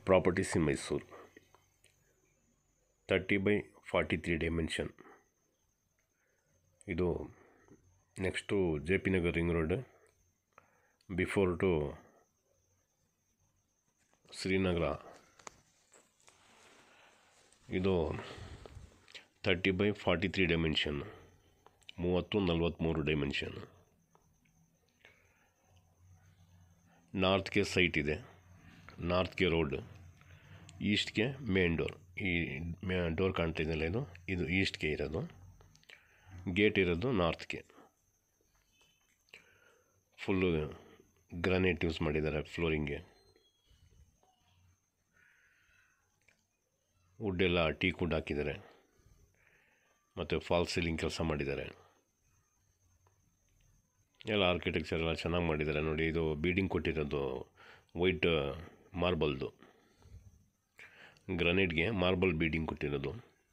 properties in Mysuru thirty by forty three dimension ಇದು next J P Nagar ring road before to Srinagar ಇದು thirty by forty three dimension ಮೂವತ್ತು ನಲ್ವತ್ತ್ಮೂರು dimension ನಾರ್ತ್ಗೆ site ಇದೆ ನಾರ್ತ್ಗೆ ರೋಡ್ ಈಸ್ಟ್ಗೆ ಮೇನ್ ಡೋರ್ ಈ ಮೇ ಡೋರ್ ಕಾಣ್ತಾ ಇದೆಯಲ್ಲ ಇದು ಇದು ಈಸ್ಟ್ಗೆ ಇರೋದು ಗೇಟ್ ಇರೋದು ನಾರ್ತ್ಗೆ ಫುಲ್ಲು ಗ್ರಾನೈಟ್ ಯೂಸ್ ಮಾಡಿದ್ದಾರೆ ಫ್ಲೋರಿಂಗ್ಗೆ ವುಡ್ ಎಲ್ಲ ಟೀಕ್ ವುಡ್ ಹಾಕಿದ್ದಾರೆ ಮತ್ತು ಫಾಲ್ ಸೀಲಿಂಗ್ ಕೆಲಸ ಮಾಡಿದ್ದಾರೆ ಎಲ್ಲ ಆರ್ಕಿಟೆಕ್ಚರ್ ಎಲ್ಲ ಚೆನ್ನಾಗಿ ಮಾಡಿದ್ದಾರೆ ನೋಡಿ ಇದು ಬೀಡಿಂಗ್ ಕೊಟ್ಟಿರೋದು ವೈಟ್ ಮಾರ್ಬಲ್ದು ಗ್ರನೈಟ್ಗೆ ಮಾರ್ಬಲ್ ಬೀಡಿಂಗ್ ಕೊಟ್ಟಿರೋದು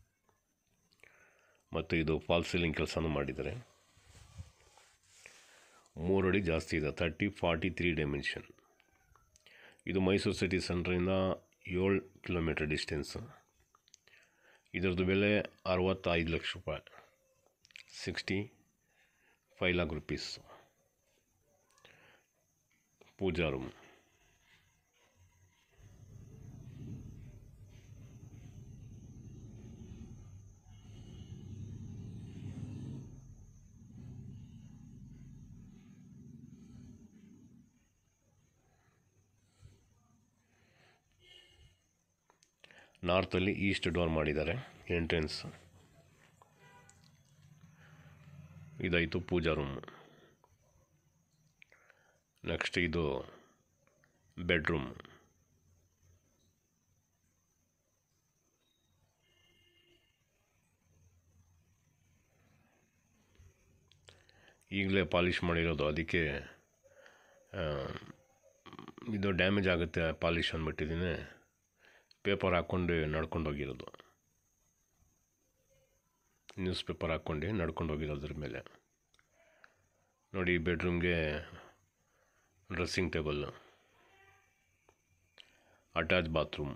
ಮತ್ತು ಇದು ಫಾಲ್ ಸೀಲಿಂಗ್ ಕೆಲಸನೂ ಮಾಡಿದ್ದಾರೆ ಮೂರು ಅಡಿ ಜಾಸ್ತಿ ಇದೆ ತರ್ಟಿ ಫಾರ್ಟಿ ತ್ರೀ ಡೈಮೆನ್ಷನ್ ಇದು ಮೈಸೂರು ಸಿಟಿ ಸೆಂಟ್ರಿಂದ ಏಳು ಕಿಲೋಮೀಟರ್ ಡಿಸ್ಟೆನ್ಸು ಇದರದ್ದು ಬೆಲೆ ಅರವತ್ತೈದು ಲಕ್ಷ ರೂಪಾಯಿ sixty five lakh rupees puja room ನಾರ್ತಲ್ಲಿ ಈಸ್ಟ್ ಡೋರ್ ಮಾಡಿದ್ದಾರೆ ಎಂಟ್ರೆನ್ಸ್ ಇದಾಯಿತು ಪೂಜಾ ರೂಮ್ ನೆಕ್ಸ್ಟ್ ಇದು ಬೆಡ್ರೂಮ್ ಈಗಲೇ ಪಾಲಿಷ್ ಮಾಡಿರೋದು ಅದಕ್ಕೆ ಆ, ಇದು ಡ್ಯಾಮೇಜ್ ಆಗುತ್ತೆ ಪಾಲಿಷ್ ಅಂದ್ಬಿಟ್ಟಿದ್ದೀನಿ ಪೇಪರ್ ಹಾಕ್ಕೊಂಡು ನಡ್ಕೊಂಡು ಹೋಗಿರೋದು ನ್ಯೂಸ್ ಪೇಪರ್ ಹಾಕ್ಕೊಂಡು ನಡ್ಕೊಂಡು ಹೋಗಿರೋದ್ರ ಮೇಲೆ ನೋಡಿ ಬೆಡ್ರೂಮ್ಗೆ ಡ್ರೆಸ್ಸಿಂಗ್ ಟೇಬಲ್ ಅಟ್ಯಾಚ್ ಬಾತ್ರೂಮ್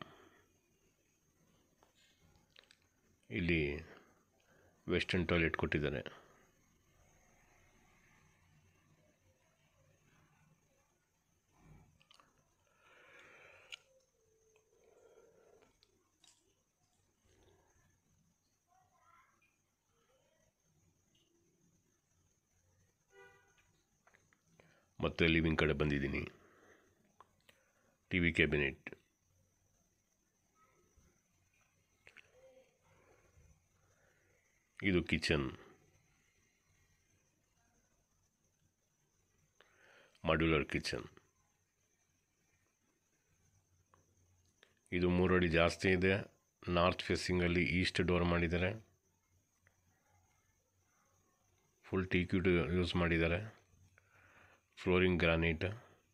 ಇಲ್ಲಿ ವೆಸ್ಟರ್ನ್ ಟಾಯ್ಲೆಟ್ ಕೊಟ್ಟಿದ್ದಾರೆ ಮತ್ತೆ ಲಿವಿಂಗ್ ಕಡೆ ಬಂದಿದ್ದೀನಿ ಟಿ ವಿ ಕ್ಯಾಬಿನೆಟ್ ಇದು ಕಿಚನ್ ಮಾಡ್ಯುಲರ್ ಕಿಚನ್ ಇದು ಮೂರಡಿ ಜಾಸ್ತಿ ಇದೆ ನಾರ್ತ್ ಫೇಸಿಂಗಲ್ಲಿ ಈಸ್ಟ್ ಡೋರ್ ಮಾಡಿದ್ದಾರೆ ಫುಲ್ ಟೀ ಕ್ಯೂಟ್ ಯೂಸ್ ಮಾಡಿದ್ದಾರೆ ಫ್ಲೋರಿಂಗ್ ಗ್ರಾನೈಟ್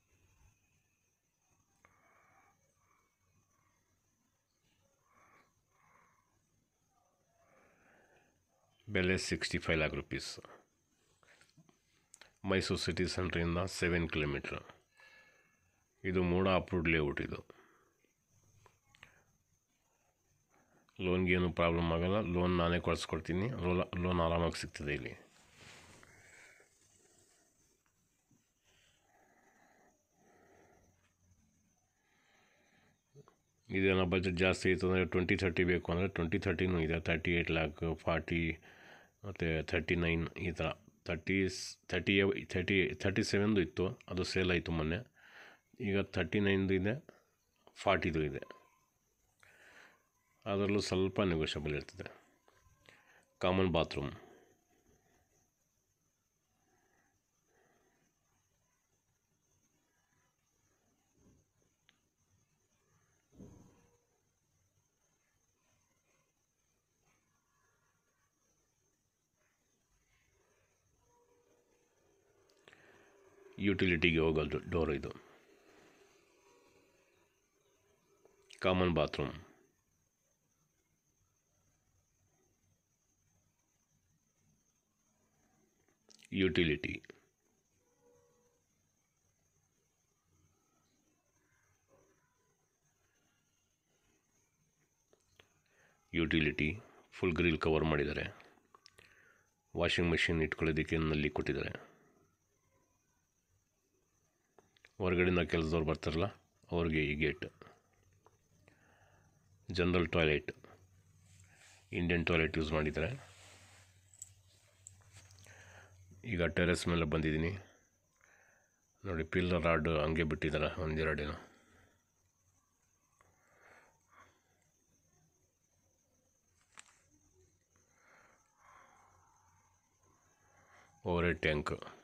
ಬೆಲೆ sixty five lakh rupees Mysuru city ಸೆಂಟ್ರಿಂದ ಸೆವೆನ್ ಕಿಲೋಮೀಟ್ರ್ ಇದು ಮೂಡ ಅಪ್ರೂವ್ಡ್ ಲೇಔಟ್ ಇದು ಲೋನ್ಗೆ ಏನು ಪ್ರಾಬ್ಲಮ್ ಆಗಲ್ಲ ಲೋನ್ ನಾನೇ ಕೊಡಿಸ್ಕೊಡ್ತೀನಿ ಲೋನ್ ಲೋನ್ ಆರಾಮಾಗಿ ಸಿಗ್ತದೆ ಇಲ್ಲಿ ಇದೇನೋ ಬಜೆಟ್ ಜಾಸ್ತಿ ಇತ್ತು ಅಂದರೆ ಟ್ವೆಂಟಿ ಥರ್ಟಿ ಬೇಕು ಅಂದರೆ ಟ್ವೆಂಟಿ ಥರ್ಟಿನೂ ಇದೆ ತರ್ಟಿ ಏಯ್ಟ್ ಲ್ಯಾಕ್ ಫಾರ್ಟಿ ಮತ್ತು ಥರ್ಟಿ ನೈನ್ ಈ ಥರ ತರ್ಟಿ ಥರ್ಟಿ ಥರ್ಟಿ ಥರ್ಟಿ ಸೆವೆನ್ದು ಇತ್ತು ಅದು ಸೇಲ್ ಆಯಿತು ಮೊನ್ನೆ ಈಗ ತರ್ಟಿ ನೈನ್ದು ಇದೆ ಫಾರ್ಟಿದು ಇದೆ ಅದರಲ್ಲೂ ಸ್ವಲ್ಪ ನೆಗೋಷಿಯಬಲ್ ಇರ್ತದೆ ಕಾಮನ್ ಬಾತ್ರೂಮ್ ಯುಟಿಲಿಟಿಗೆ ಹೋಗೋದು ಡೋರ್ ಇದು common bathroom utility utility full grill cover ಮಾಡಿದ್ದಾರೆ ವಾಷಿಂಗ್ ಮೆಷಿನ್ ಇಟ್ಕೊಳ್ಳೋದಕ್ಕೆ ನಲ್ಲಿ ಕೊಟ್ಟಿದ್ದಾರೆ ಹೊರಗಡೆಯಿಂದ ಕೆಲಸದವ್ರು ಬರ್ತಾರಲ್ಲ ಅವ್ರಿಗೆ ಈ gate general toilet Indian toilet use ಮಾಡಿದ್ದಾರೆ ಈಗ ಟೆರೆಸ್ ಮೇಲೆ ಬಂದಿದ್ದೀನಿ ನೋಡಿ ಪಿಲ್ಲರ್ ರಾಡ್ ಹಂಗೆ ಬಿಟ್ಟಿದ್ದಾರೆ ಒಂದೆರಡೇನೋ ಓವರ್ ಟ್ಯಾಂಕ್